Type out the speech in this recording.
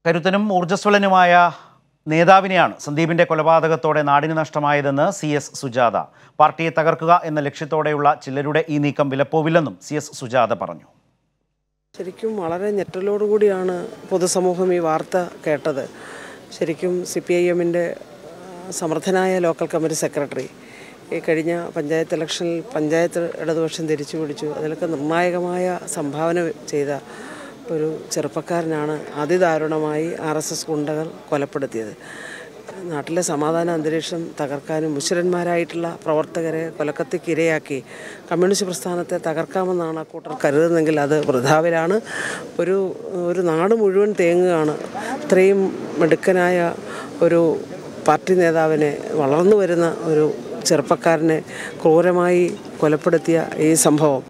കരുത്തനും ഊർജ്ജസ്വലനുമായ നേതാവിനെയാണ് സന്ദീപിന്റെ കൊലപാതകത്തോടെ നാടിന് നഷ്ടമായതെന്ന് C S Sujatha പാർട്ടിയെ തകർക്കുക എന്ന ലക്ഷ്യത്തോടെയുള്ള ചിലരുടെ ഈ നീക്കം വിലപ്പോവില്ലെന്നും സി എസ് സുജാത പറഞ്ഞു ശരിക്കും വളരെ ഞെട്ടലോടുകൂടിയാണ് പൊതുസമൂഹം ഈ വാർത്ത കേട്ടത് ശരിക്കും സി പി ഐ എമ്മിൻ്റെ സമർത്ഥനായ ലോക്കൽ കമ്മിറ്റി സെക്രട്ടറി ഈ കഴിഞ്ഞ പഞ്ചായത്ത് ഇലക്ഷനിൽ പഞ്ചായത്ത് ഇടതുപക്ഷം തിരിച്ചു പിടിച്ചു അതിലൊക്കെ നിർണായകമായ സംഭാവന ചെയ്ത ഒരു ചെറുപ്പക്കാരനാണ് അതിദാരുണമായി ആർ എസ് എസ് ഗുണ്ടകൾ കൊലപ്പെടുത്തിയത് നാട്ടിലെ സമാധാന അന്തരീക്ഷം തകർക്കാനും മുശ്വരന്മാരായിട്ടുള്ള പ്രവർത്തകരെ കൊലക്കത്തിക്ക് ഇരയാക്കി കമ്മ്യൂണിസ്റ്റ് പ്രസ്ഥാനത്തെ തകർക്കാമെന്നാണ് അക്കൂട്ടർ കരുതുന്നതെങ്കിൽ അത് വൃഥാവിലാണ് ഒരു ഒരു നാട് മുഴുവൻ തേങ്ങുകയാണ് ഇത്രയും മിടുക്കനായ ഒരു പാർട്ടി നേതാവിനെ വളർന്നു വരുന്ന ഒരു ചെറുപ്പക്കാരനെ ക്രൂരമായി കൊലപ്പെടുത്തിയ ഈ സംഭവം